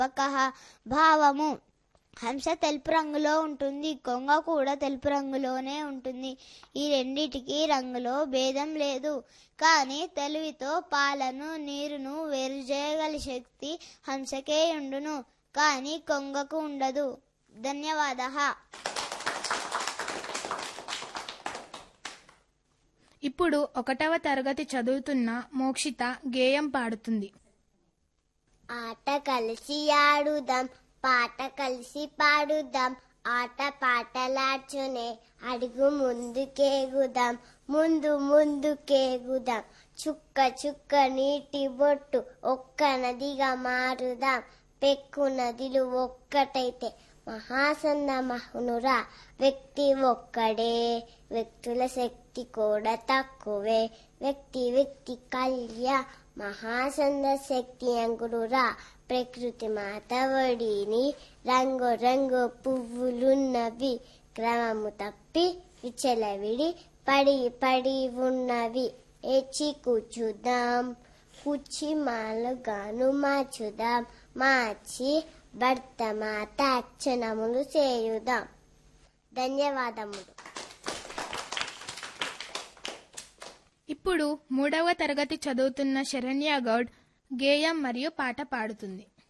రూపక భావము హంస తెలుపు రంగులో ఉంటుంది కొంగ కూడా తెలుపు రంగులోనే ఉంటుంది ఈ రెండిటికి రంగులో భేదం లేదు కానీ తెలివితో పాలను నీరును వేరు చేయగల శక్తి హంసకే ఉండును కానీ కొంగకు ఉండదు ధన్యవాద ఇప్పుడు ఒకటవ తరగతి చదువుతున్న మోక్షిత గేయం పాడుతుంది ఆట కలిసి ఆడుదాం పాట కలిసి పాడుదాం ఆట పాటలాడ్చునే అడుగు ముందుకేగుదాం ముందు ముందుకేగుదాం చుక్క చుక్క నీటి బొట్టు ఒక్క నదిగా మారుదాం పెక్కు నదిలు ఒక్కటైతే మహాసన్న మహునురా వ్యక్తి ఒక్కడే వ్యక్తుల శక్తి కూడా తక్కువే వ్యక్తి వ్యక్తి కళ్య మహాసంద శక్తి అంకురురా ప్రకృతి మాత ఒడిని రంగు రంగు పువ్వులున్నవి క్రమము తప్పి విచలవిడి పడి పడి ఉన్నవి ఏచి కూర్చుదాం కూర్చి మాలుగాను మార్చుదాం మార్చి భర్త మాత అర్చనములు చేయుదాం ధన్యవాదములు ఇప్పుడు మూడవ తరగతి చదువుతున్న శరణ్య గౌడ్ గేయం మరియు పాట పాడుతుంది